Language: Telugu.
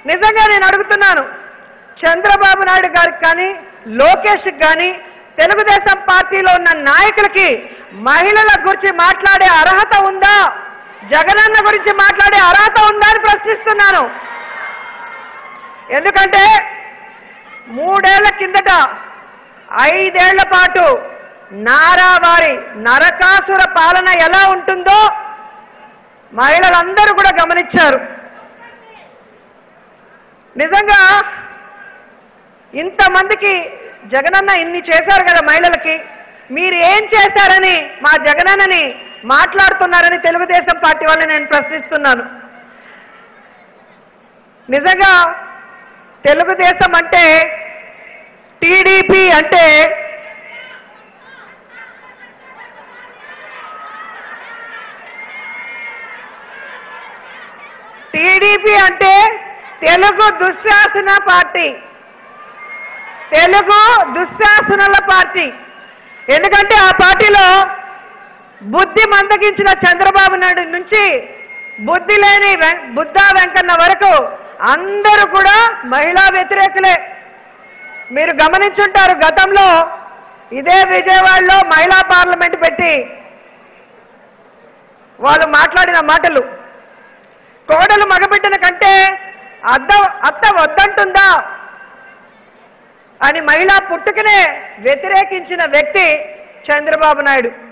నిజంగా నేను అడుగుతున్నాను చంద్రబాబు నాయుడు గారికి కానీ లోకేష్కి కానీ తెలుగుదేశం పార్టీలో ఉన్న నాయకులకి మహిళల గురించి మాట్లాడే అర్హత ఉందా జగనన్న గురించి మాట్లాడే అర్హత ఉందా అని ప్రశ్నిస్తున్నాను ఎందుకంటే మూడేళ్ల కిందట ఐదేళ్ల పాటు నారావారి నరకాసుర పాలన ఎలా ఉంటుందో మహిళలందరూ కూడా గమనించారు నిజంగా ఇంతమందికి జగనన్న ఇన్ని చేశారు కదా మహిళలకి మీరు ఏం చేశారని మా జగనన్నని మాట్లాడుతున్నారని తెలుగుదేశం పార్టీ వాళ్ళని నేను ప్రశ్నిస్తున్నాను నిజంగా తెలుగుదేశం అంటే టీడీపీ అంటే టీడీపీ అంటే తెలుగు దుశ్శాసన పార్టీ తెలుగు దుశ్శాసనుల పార్టీ ఎందుకంటే ఆ పార్టీలో బుద్ధి మందగించిన చంద్రబాబు నాయుడు నుంచి బుద్ధి లేని వెం- బుద్ధా వెంకన్న వరకు అందరూ కూడా మహిళా వ్యతిరేకులే మీరు గమనించుంటారు గతంలో ఇదే విజయవాడలో మహిళా పార్లమెంట్ పెట్టి వాళ్ళు మాట్లాడిన మాటలు కోడలు మగబిడ్డన కంటే అద్ద అత్త వద్దంటుందా అని మహిళా పుట్టుకనే వ్యతిరేకించిన వ్యక్తి చంద్రబాబు నాయుడు